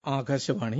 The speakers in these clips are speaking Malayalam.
ആകാശവാണി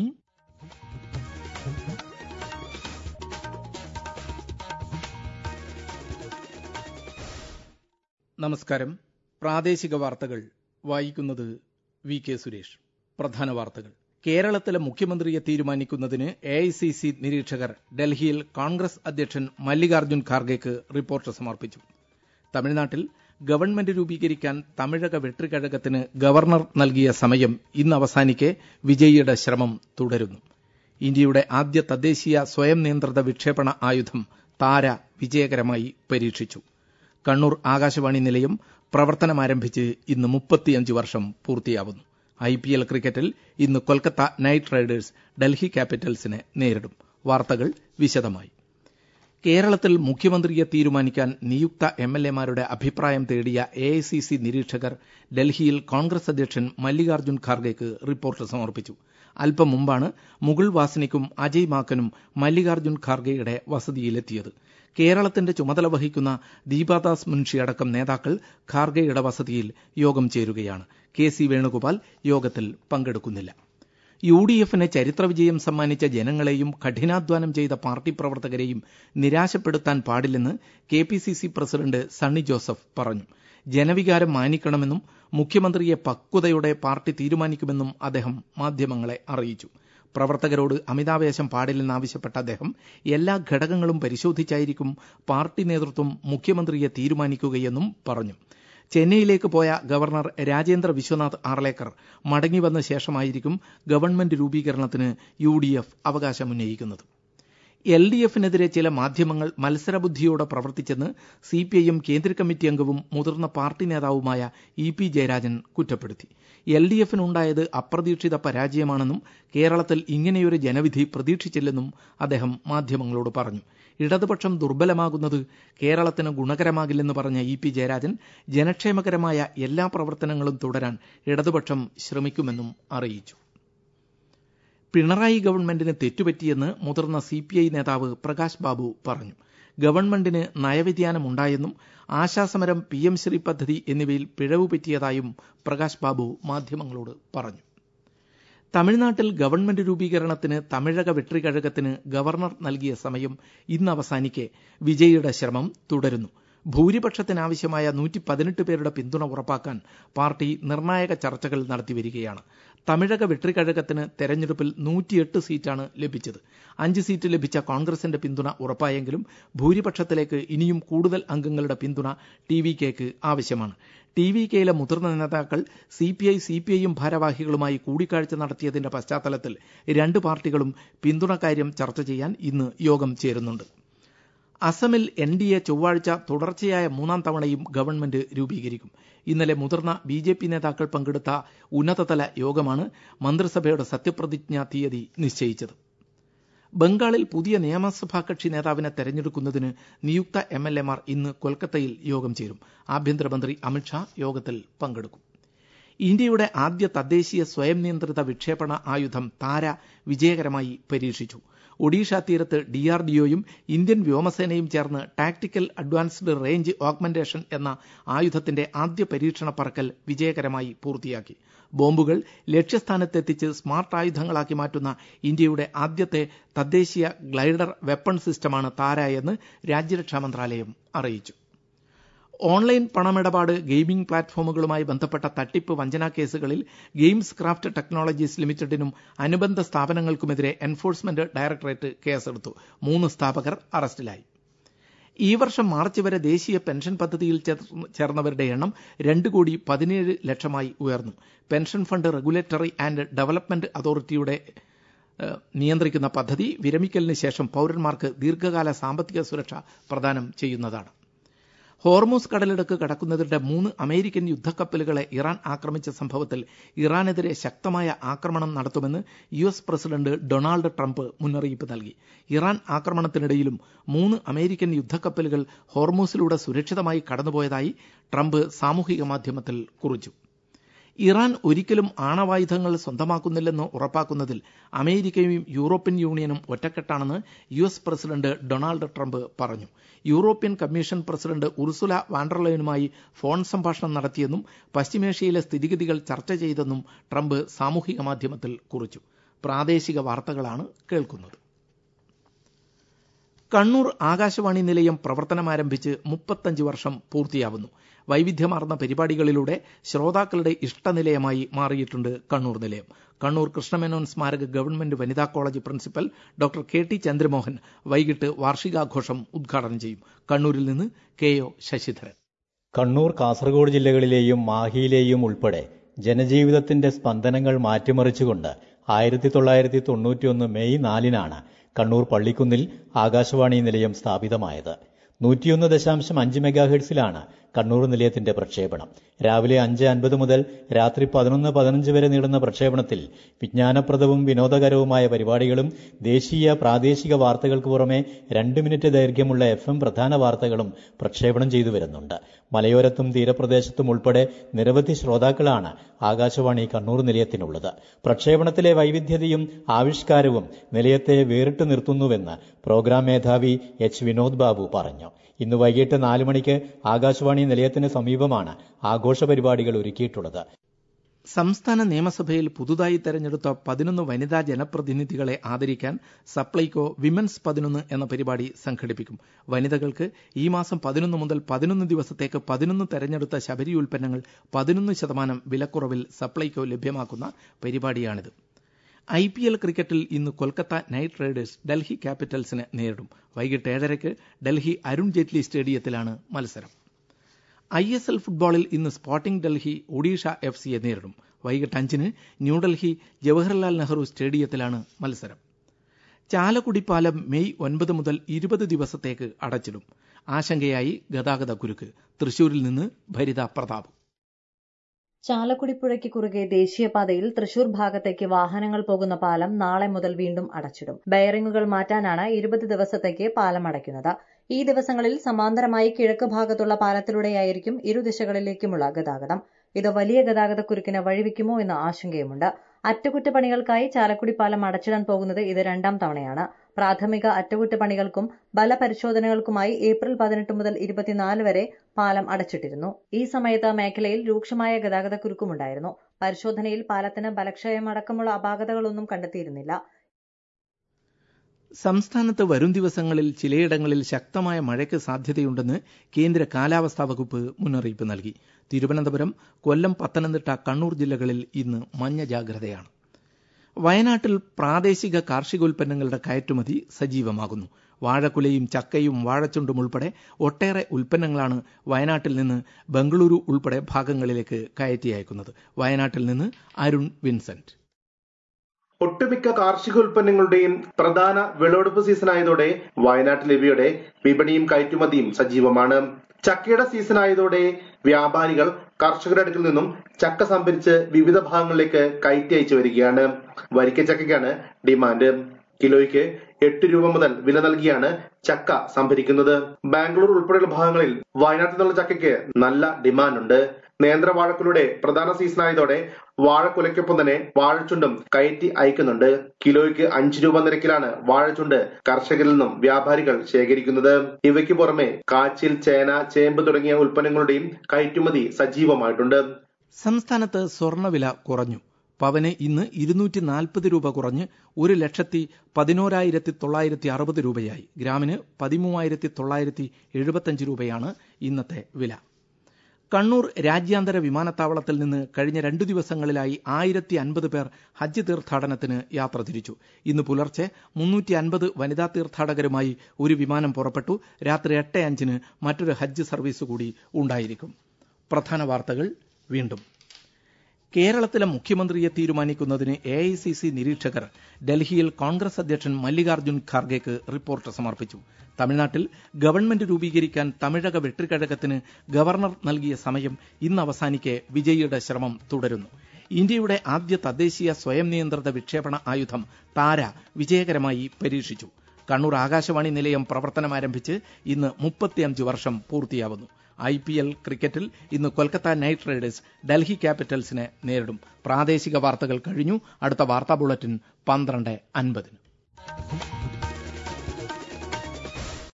നമസ്കാരം പ്രാദേശിക വാർത്തകൾ വായിക്കുന്നത് വി കെ സുരേഷ് പ്രധാന വാർത്തകൾ കേരളത്തിലെ മുഖ്യമന്ത്രിയെ തീരുമാനിക്കുന്നതിന് എ ഐ സി സി നിരീക്ഷകർ ഡൽഹിയിൽ കോൺഗ്രസ് അധ്യക്ഷൻ മല്ലികാർജ്ജുൻ ഖാർഗെക്ക് റിപ്പോർട്ട് സമർപ്പിച്ചു തമിഴ്നാട്ടിൽ ഗവൺമെന്റ് രൂപീകരിക്കാൻ തമിഴക വെട്രിക്കഴകത്തിന് ഗവർണർ നൽകിയ സമയം ഇന്ന് അവസാനിക്കെ വിജയിയുടെ ശ്രമം തുടരുന്നു ഇന്ത്യയുടെ ആദ്യ തദ്ദേശീയ സ്വയം നിയന്ത്രിത വിക്ഷേപണ ആയുധം താര വിജയകരമായി പരീക്ഷിച്ചു കണ്ണൂർ ആകാശവാണി നിലയം പ്രവർത്തനമാരംഭിച്ച് ഇന്ന് മുപ്പത്തിയഞ്ച് വർഷം പൂർത്തിയാവുന്നു ഐ പി എൽ ക്രിക്കറ്റിൽ ഇന്ന് കൊൽക്കത്ത നൈറ്റ് റൈഡേഴ്സ് ഡൽഹി ക്യാപിറ്റൽസിനെ നേരിടും വാർത്തകൾ വിശദമായി കേരളത്തിൽ മുഖ്യമന്ത്രിയെ തീരുമാനിക്കാൻ നിയുക്ത എം എൽ എമാരുടെ അഭിപ്രായം തേടിയ എ ഐ സി സി നിരീക്ഷകർ ഡൽഹിയിൽ കോൺഗ്രസ് അധ്യക്ഷൻ മല്ലികാർജ്ജുൻ ഖാർഗെക്ക് റിപ്പോർട്ട് സമർപ്പിച്ചു അല്പം മുമ്പാണ് മുകുൾ വാസ്നിക്കും അജയ് മാക്കനും മല്ലികാർജ്ജുൻ ഖാർഗെയുടെ വസതിയിലെത്തിയത് കേരളത്തിന്റെ ചുമതല വഹിക്കുന്ന ദീപാദാസ് മുൻഷി അടക്കം നേതാക്കൾ ഖാർഗെയുടെ വസതിയിൽ യോഗം ചേരുകയാണ് കെ സി വേണുഗോപാൽ യോഗത്തിൽ പങ്കെടുക്കുന്നില്ല യു ഡി എഫിന് ചരിത്രവിജയം സമ്മാനിച്ച ജനങ്ങളെയും കഠിനാധ്വാനം ചെയ്ത പാർട്ടി പ്രവർത്തകരെയും നിരാശപ്പെടുത്താൻ പാടില്ലെന്ന് K P C C president Sunny Joseph പറഞ്ഞു ജനവികാരം മാനിക്കണമെന്നും മുഖ്യമന്ത്രിയെ പക്വതയോടെ പാർട്ടി തീരുമാനിക്കുമെന്നും അദ്ദേഹം മാധ്യമങ്ങളെ അറിയിച്ചു പ്രവർത്തകരോട് അമിതാവേശം പാടില്ലെന്നാവശ്യപ്പെട്ട അദ്ദേഹം എല്ലാ ഘടകങ്ങളും പരിശോധിച്ചായിരിക്കും പാർട്ടി നേതൃത്വം മുഖ്യമന്ത്രിയെ തീരുമാനിക്കുകയെന്നും പറഞ്ഞു ചെന്നൈയിലേക്ക് പോയ ഗവർണർ രാജേന്ദ്ര വിശ്വനാഥ് ആർലേക്കർ മടങ്ങിവന്ന ശേഷമായിരിക്കും ഗവൺമെന്റ് രൂപീകരണത്തിന് യു ഡി എഫ് അവകാശമുന്നയിക്കുന്നത് എൽ ഡി എഫിനെതിരെ ചില മാധ്യമങ്ങൾ മത്സരബുദ്ധിയോടെ പ്രവർത്തിച്ചെന്ന് സി പി ഐ എം കേന്ദ്ര കമ്മിറ്റി അംഗവും മുതിർന്ന പാർട്ടി നേതാവുമായ ഇ പി ജയരാജൻ കുറ്റപ്പെടുത്തി എൽ ഡി എഫിനുണ്ടായത് അപ്രതീക്ഷിത പരാജയമാണെന്നും കേരളത്തിൽ ഇങ്ങനെയൊരു ജനവിധി പ്രതീക്ഷിച്ചില്ലെന്നും അദ്ദേഹം മാധ്യമങ്ങളോട് പറഞ്ഞു ഇടതുപക്ഷം ദുർബലമാകുന്നത് കേരളത്തിന് ഗുണകരമാകില്ലെന്ന് പറഞ്ഞ ഇ പി ജയരാജൻ ജനക്ഷേമകരമായ എല്ലാ പ്രവർത്തനങ്ങളും തുടരാൻ ഇടതുപക്ഷം ശ്രമിക്കുമെന്നും അറിയിച്ചു പിണറായി ഗവൺമെന്റിന് തെറ്റുപറ്റിയെന്ന് മുതിർന്ന സി പി ഐ നേതാവ് പ്രകാശ് ബാബു പറഞ്ഞു ഗവൺമെന്റിന് നയവ്യതിയാനമുണ്ടായെന്നും ആശാസമരം പി എം ശ്രീ പദ്ധതി എന്നിവയിൽ പിഴവ് പറ്റിയതായും പ്രകാശ് ബാബു മാധ്യമങ്ങളോട് പറഞ്ഞു തമിഴ്നാട്ടിൽ ഗവൺമെന്റ് രൂപീകരണത്തിന് തമിഴക വെട്രിക്കഴകത്തിന് ഗവർണർ നൽകിയ സമയം ഇന്ന് അവസാനിക്കെ വിജയിയുടെ ശ്രമം തുടരുന്നു ഭൂരിപക്ഷത്തിനാവശ്യമായ നൂറ്റി പതിനെട്ട് പേരുടെ പിന്തുണ ഉറപ്പാക്കാൻ പാർട്ടി നിർണായക ചർച്ചകൾ നടത്തിവരികയാണ് തമിഴക വെട്രിക്കഴകത്തിന് തെരഞ്ഞെടുപ്പിൽ നൂറ്റിയെട്ട് സീറ്റാണ് ലഭിച്ചത് അഞ്ച് സീറ്റ് ലഭിച്ച കോൺഗ്രസിന്റെ പിന്തുണ ഉറപ്പായെങ്കിലും ഭൂരിപക്ഷത്തിലേക്ക് ഇനിയും കൂടുതൽ അംഗങ്ങളുടെ പിന്തുണ ടി വി കെക്ക് ആവശ്യമാണ് ടി വി കെയിലെ മുതിർന്ന നേതാക്കൾ C P I C P ഐയും ഭാരവാഹികളുമായി കൂടിക്കാഴ്ച നടത്തിയതിന്റെ പശ്ചാത്തലത്തിൽ രണ്ട് പാർട്ടികളും പിന്തുണക്കാര്യം ചർച്ച ചെയ്യാൻ ഇന്ന് യോഗം ചേരുന്നുണ്ട് അസമിൽ എൻ ഡി എ ചൊവ്വാഴ്ച തുടർച്ചയായ മൂന്നാം തവണയും ഗവൺമെന്റ് രൂപീകരിക്കും ഇന്നലെ മുതിർന്ന ബി ജെ പി നേതാക്കൾ പങ്കെടുത്ത ഉന്നതതല യോഗമാണ് മന്ത്രിസഭയുടെ സത്യപ്രതിജ്ഞാ തീയതി നിശ്ചയിച്ചത് ബംഗാളിൽ പുതിയ നിയമസഭാ കക്ഷി നേതാവിനെ തെരഞ്ഞെടുക്കുന്നതിന് നിയുക്ത എം എൽ എമാർ ഇന്ന് കൊൽക്കത്തയിൽ യോഗം ചേരും ആഭ്യന്തരമന്ത്രി അമിത്ഷാ യോഗത്തിൽ പങ്കെടുക്കും ഇന്ത്യയുടെ ആദ്യ തദ്ദേശീയ സ്വയം നിയന്ത്രിത വിക്ഷേപണ ആയുധം താര വിജയകരമായി പരീക്ഷിച്ചു ഒഡീഷ തീരത്ത് ഡിആർഡിഒയും ഇന്ത്യൻ വ്യോമസേനയും ചേർന്ന് ടാക്ടിക്കൽ അഡ്വാൻസ്ഡ് റേഞ്ച് ഓഗ്മെന്റേഷൻ എന്ന ആയുധത്തിന്റെ ആദ്യ പരീക്ഷണ പറക്കൽ വിജയകരമായി പൂർത്തിയാക്കി ബോംബുകൾ ലക്ഷ്യസ്ഥാനത്തെത്തിച്ച് സ്മാർട്ട് ആയുധങ്ങളാക്കി മാറ്റുന്ന ഇന്ത്യയുടെ ആദ്യത്തെ തദ്ദേശീയ ഗ്ലൈഡർ വെപ്പൺ സിസ്റ്റമാണ് താര എന്ന് രാജ്യരക്ഷാ മന്ത്രാലയം അറിയിച്ചു ഓൺലൈൻ പണമിടപാട് ഗെയിമിംഗ് പ്ലാറ്റ്ഫോമുകളുമായി ബന്ധപ്പെട്ട തട്ടിപ്പ് വഞ്ചനാ കേസുകളിൽ ഗെയിംസ് ക്രാഫ്റ്റ് ടെക്നോളജീസ് ലിമിറ്റഡിനും അനുബന്ധ സ്ഥാപനങ്ങൾക്കുമെതിരെ എൻഫോഴ്സ്മെന്റ് ഡയറക്ടറേറ്റ് കേസെടുത്തു മൂന്ന് സ്ഥാപകർ അറസ്റ്റിലായി ഈ വർഷം മാർച്ച് വരെ ദേശീയ പെൻഷൻ പദ്ധതിയിൽ ചേർന്നവരുടെ എണ്ണം രണ്ട് കോടി പതിനേഴ് ലക്ഷമായി ഉയർന്നു pension fund regulatory and development അതോറിറ്റിയുടെ നിയന്ത്രിക്കുന്ന പദ്ധതി വിരമിക്കലിന് ശേഷം പൌരന്മാർക്ക് ദീർഘകാല സാമ്പത്തിക സുരക്ഷ പ്രദാനം ചെയ്യുന്നതാണ് ഹോർമൂസ് കടലിടുക്ക് കടക്കുന്നതിനിടെ മൂന്ന് അമേരിക്കൻ യുദ്ധക്കപ്പലുകളെ ഇറാൻ ആക്രമിച്ച സംഭവത്തിൽ ഇറാനെതിരെ ശക്തമായ ആക്രമണം നടത്തുമെന്ന് U S president Donald Trump മുന്നറിയിപ്പ് നൽകി ഇറാൻ ആക്രമണത്തിനിടയിലും മൂന്ന് അമേരിക്കൻ യുദ്ധക്കപ്പലുകൾ ഹോർമൂസിലൂടെ സുരക്ഷിതമായി കടന്നുപോയതായി ട്രംപ് സാമൂഹിക മാധ്യമത്തിൽ കുറിച്ചു ഇറാൻ ഒരിക്കലും ആണവായുധങ്ങൾ സ്വന്തമാക്കുന്നില്ലെന്ന് ഉറപ്പാക്കുന്നതിൽ അമേരിക്കയും യൂറോപ്യൻ യൂണിയനും ഒറ്റക്കെട്ടാണെന്ന് U S president Donald Trump പറഞ്ഞു യൂറോപ്യൻ കമ്മീഷൻ പ്രസിഡന്റ് ഉർസുല വാൻഡർലൈനുമായി ഫോൺ സംഭാഷണം നടത്തിയെന്നും പശ്ചിമേഷ്യയിലെ സ്ഥിതിഗതികൾ ചർച്ച ചെയ്തെന്നും ട്രംപ് സാമൂഹിക മാധ്യമത്തിൽ കുറിച്ചു പ്രാദേശിക വാർത്തകളാണ് കേൾക്കുന്നത് കണ്ണൂർ ആകാശവാണി നിലയം പ്രവർത്തനമാരംഭിച്ച് മുപ്പത്തഞ്ച് വർഷം പൂർത്തിയാവുന്നു വൈവിധ്യമാർന്ന പരിപാടികളിലൂടെ ശ്രോതാക്കളുടെ ഇഷ്ടനിലയമായി മാറിയിട്ടുണ്ട് കണ്ണൂർ നിലയം കണ്ണൂർ കൃഷ്ണമേനോൻ സ്മാരക ഗവൺമെന്റ് വനിതാ college principal doctor K T Chandramohan വൈകിട്ട് വാർഷികാഘോഷം ഉദ്ഘാടനം ചെയ്യും കണ്ണൂരിൽ നിന്ന് കെ ഒ ശശിധരൻ കണ്ണൂർ കാസർഗോഡ് ജില്ലകളിലെയും മാഹിയിലെയും ഉൾപ്പെടെ ജനജീവിതത്തിന്റെ സ്പന്ദനങ്ങൾ മാറ്റിമറിച്ചുകൊണ്ട് ആയിരത്തി തൊള്ളായിരത്തി തൊണ്ണൂറ്റിയൊന്ന് മെയ് നാലിനാണ് കണ്ണൂർ പള്ളിക്കുന്നിൽ ആകാശവാണി നിലയം സ്ഥാപിതമായത് നൂറ്റിയൊന്ന് ദശാംശം അഞ്ച് മെഗാഹെഡ്സിലാണ് കണ്ണൂർ നിലയത്തിന്റെ പ്രക്ഷേപണം രാവിലെ അഞ്ച് അൻപത് മുതൽ രാത്രി പതിനൊന്ന് പതിനഞ്ച് വരെ നീളുന്ന പ്രക്ഷേപണത്തിൽ വിജ്ഞാനപ്രദവും വിനോദകരവുമായ പരിപാടികളും ദേശീയ പ്രാദേശിക വാർത്തകൾക്ക് പുറമെ രണ്ട് മിനിറ്റ് ദൈർഘ്യമുള്ള എഫ് എം പ്രധാന വാർത്തകളും പ്രക്ഷേപണം ചെയ്തു വരുന്നുണ്ട് മലയോരത്തും തീരപ്രദേശത്തും ഉൾപ്പെടെ നിരവധി ശ്രോതാക്കളാണ് ആകാശവാണി കണ്ണൂർ നിലയത്തിനുള്ളത് പ്രക്ഷേപണത്തിലെ വൈവിധ്യതയും ആവിഷ്കാരവും നിലയത്തെ വേറിട്ട് നിർത്തുന്നുവെന്ന് പ്രോഗ്രാം മേധാവി എച്ച് വിനോദ് ബാബു പറഞ്ഞു ഇന്ന് വൈകിട്ട് നാല് മണിക്ക് ആകാശവാണി നിലയത്തിന് സമീപമാണ് ആഘോഷ പരിപാടികൾ ഒരുക്കിയിട്ടുള്ളത് സംസ്ഥാന നിയമസഭയിൽ പുതുതായി തെരഞ്ഞെടുത്ത പതിനൊന്ന് വനിതാ ജനപ്രതിനിധികളെ ആദരിക്കാൻ സപ്ലൈകോ വിമൻസ് പതിനൊന്ന് എന്ന പരിപാടി സംഘടിപ്പിക്കും വനിതകൾക്ക് ഈ മാസം പതിനൊന്ന് മുതൽ പതിനൊന്ന് ദിവസത്തേക്ക് പതിനൊന്ന് തെരഞ്ഞെടുത്ത ശബരി ഉൽപ്പന്നങ്ങൾ പതിനൊന്ന് ശതമാനം വിലക്കുറവിൽ സപ്ലൈകോ ലഭ്യമാക്കുന്ന പരിപാടിയാണിത് ഐ പി എൽ ക്രിക്കറ്റിൽ ഇന്ന് കൊൽക്കത്ത നൈറ്റ് റൈഡേഴ്സ് ഡൽഹി ക്യാപിറ്റൽസിനെ നേരിടും വൈകിട്ട് ഏഴരയ്ക്ക് ഡൽഹി അരുൺ ജെയ്റ്റ്ലി സ്റ്റേഡിയത്തിലാണ് മത്സരം ഐ എസ് എൽ ഫുട്ബോളിൽ ഇന്ന് സ്പോർട്ടിംഗ് ഡൽഹി ഒഡീഷ എഫ് സിയെ നേരിടും വൈകിട്ട് അഞ്ചിന് ന്യൂഡൽഹി ജവഹർലാൽ നെഹ്റു സ്റ്റേഡിയത്തിലാണ് മത്സരം ചാലക്കുടി പാലം മെയ് ഒൻപത് മുതൽ ഇരുപത് ദിവസത്തേക്ക് അടച്ചിടും ആശങ്കയായി ഗതാഗത കുരുക്ക് തൃശൂരിൽ നിന്ന് ഭരിത പ്രതാപ് ചാലക്കുടി പുഴയ്ക്ക് ദേശീയപാതയിൽ തൃശൂർ ഭാഗത്തേക്ക് വാഹനങ്ങൾ പോകുന്ന പാലം നാളെ മുതൽ വീണ്ടും അടച്ചിടും ബെയറിംഗുകൾ മാറ്റാനാണ് ഇരുപത് ദിവസത്തേക്ക് പാലം അടയ്ക്കുന്നത് ഈ ദിവസങ്ങളിൽ സമാന്തരമായി കിഴക്ക് ഭാഗത്തുള്ള പാലത്തിലൂടെയായിരിക്കും ഇരുദിശകളിലേക്കുമുള്ള ഗതാഗതം ഇത് വലിയ ഗതാഗതക്കുരുക്കിന് വഴിവെക്കുമോ എന്ന ആശങ്കയുമുണ്ട് അറ്റകുറ്റപ്പണികൾക്കായി ചാലക്കുടി പാലം അടച്ചിടാൻ പോകുന്നത് ഇത് രണ്ടാം തവണയാണ് പ്രാഥമിക അറ്റകുറ്റപ്പണികൾക്കും ബലപരിശോധനകൾക്കുമായി ഏപ്രിൽ പതിനെട്ട് മുതൽ ഇരുപത്തിനാല് വരെ പാലം അടച്ചിട്ടിരുന്നു ഈ സമയത്ത് മേഖലയിൽ രൂക്ഷമായ ഗതാഗതക്കുരുക്കുമുണ്ടായിരുന്നു പരിശോധനയിൽ പാലത്തിന് ബലക്ഷയം അടക്കമുള്ള അപാകതകളൊന്നും കണ്ടെത്തിയിരുന്നില്ല സംസ്ഥാനത്ത് വരും ദിവസങ്ങളിൽ ചിലയിടങ്ങളിൽ ശക്തമായ മഴയ്ക്ക് സാധ്യതയുണ്ടെന്ന് കേന്ദ്ര കാലാവസ്ഥാ വകുപ്പ് മുന്നറിയിപ്പ് നൽകി തിരുവനന്തപുരം കൊല്ലം പത്തനംതിട്ട കണ്ണൂർ ജില്ലകളിൽ ഇന്ന് മഞ്ഞ ജാഗ്രതയാണ് വയനാട്ടിൽ പ്രാദേശിക കാർഷികോൽപ്പന്നങ്ങളുടെ കയറ്റുമതി സജീവമാകുന്നു വാഴക്കുലയും ചക്കയും വാഴച്ചുണ്ടും ഉൾപ്പെടെ ഒട്ടേറെ ഉൽപ്പന്നങ്ങളാണ് വയനാട്ടിൽ നിന്ന് ബംഗളൂരു ഉൾപ്പെടെ ഭാഗങ്ങളിലേക്ക് കയറ്റി അയക്കുന്നത് വയനാട്ടിൽ നിന്ന് അരുൺ വിൻസെന്റ് ഒട്ടുമിക്ക കാർഷികോൽപ്പന്നങ്ങളുടെയും പ്രധാന വിളവെടുപ്പ് സീസണായതോടെ വയനാട്ടിൽ ഇവയുടെ വിപണിയും കയറ്റുമതിയും സജീവമാണ് ചക്കയുടെ സീസൺ ആയതോടെ വ്യാപാരികൾ കർഷകരുടെ അടുക്കിൽ നിന്നും ചക്ക സംഭരിച്ച് വിവിധ ഭാഗങ്ങളിലേക്ക് കയറ്റി അയച്ചു വരികയാണ് വരിക്കച്ചക്കയ്ക്കാണ് ഡിമാൻഡ് കിലോയ്ക്ക് എട്ട് രൂപ മുതൽ വില നൽകിയാണ് ചക്ക സംഭരിക്കുന്നത് ബാംഗ്ലൂർ ഉൾപ്പെടെയുള്ള ഭാഗങ്ങളിൽ വയനാട്ടിൽ നിന്നുള്ള ചക്കയ്ക്ക് നല്ല ഡിമാൻഡ് ഉണ്ട് നേന്ത്രവാഴക്കുലയുടെ പ്രധാന സീസൺ ആയതോടെ വാഴക്കുലയ്ക്കൊപ്പം തന്നെ വാഴച്ചുണ്ടും കയറ്റി അയക്കുന്നുണ്ട് കിലോയ്ക്ക് അഞ്ചു രൂപ നിരക്കിലാണ് വാഴച്ചുണ്ട് കർഷകരിൽ നിന്നും വ്യാപാരികൾ ശേഖരിക്കുന്നത് ഇവയ്ക്ക് പുറമെ കാച്ചിൽ ചേന ചേമ്പ് തുടങ്ങിയ ഉൽപ്പന്നങ്ങളുടെയും കയറ്റുമതി സജീവമായിട്ടുണ്ട് സംസ്ഥാനത്ത് സ്വർണ്ണവില കുറഞ്ഞു പവന് ഇന്ന് ഇരുന്നൂറ്റി നാൽപ്പത് രൂപ കുറഞ്ഞ് ഒരു ലക്ഷത്തി പതിനോരായിരത്തി തൊള്ളായിരത്തി അറുപത് രൂപയായി ഗ്രാമിന് പതിമൂവായിരത്തി തൊള്ളായിരത്തി എഴുപത്തഞ്ച് രൂപയാണ് ഇന്നത്തെ വില കണ്ണൂർ രാജ്യാന്തര വിമാനത്താവളത്തിൽ നിന്ന് കഴിഞ്ഞ രണ്ടു ദിവസങ്ങളിലായി ആയിരത്തി അൻപത് പേർ ഹജ്ജ് തീർത്ഥാടനത്തിന് യാത്ര തിരിച്ചു ഇന്ന് പുലർച്ചെ മുന്നൂറ്റി അൻപത് വനിതാ തീർത്ഥാടകരുമായി ഒരു വിമാനം പുറപ്പെട്ടു രാത്രി എട്ട് അഞ്ചിന് മറ്റൊരു ഹജ്ജ് സർവീസ് കൂടി ഉണ്ടായിരിക്കും പ്രധാന വാർത്തകൾ വീണ്ടും കേരളത്തിലെ മുഖ്യമന്ത്രിയെ തീരുമാനിക്കുന്നതിന് എ ഐ സി സി നിരീക്ഷകർ ഡൽഹിയിൽ കോൺഗ്രസ് അധ്യക്ഷൻ മല്ലികാർജ്ജുൻ ഖാർഗെക്ക് റിപ്പോർട്ട് സമർപ്പിച്ചു തമിഴ്നാട്ടിൽ ഗവൺമെന്റ് രൂപീകരിക്കാൻ തമിഴക വെട്ടിക്കഴകത്തിന് ഗവർണർ നൽകിയ സമയം ഇന്ന് അവസാനിക്കെ വിജയിയുടെ ശ്രമം തുടരുന്നു ഇന്ത്യയുടെ ആദ്യ തദ്ദേശീയ സ്വയം നിയന്ത്രിത വിക്ഷേപണ ആയുധം താര വിജയകരമായി പരീക്ഷിച്ചു കണ്ണൂർ ആകാശവാണി നിലയം പ്രവർത്തനമാരംഭിച്ച് ഇന്ന് മുപ്പത്തിയഞ്ച് വർഷം പൂർത്തിയാവുന്നു ഐ പി എൽ ക്രിക്കറ്റിൽ ഇന്ന് കൊൽക്കത്ത നൈറ്റ് റൈഡേഴ്സ് ഡൽഹി ക്യാപിറ്റൽസിനെ നേരിടും പ്രാദേശിക വാർത്തകൾ കഴിഞ്ഞു അടുത്ത വാർത്താ ബുള്ളറ്റിൻ പന്ത്രണ്ട് അൻപതിന്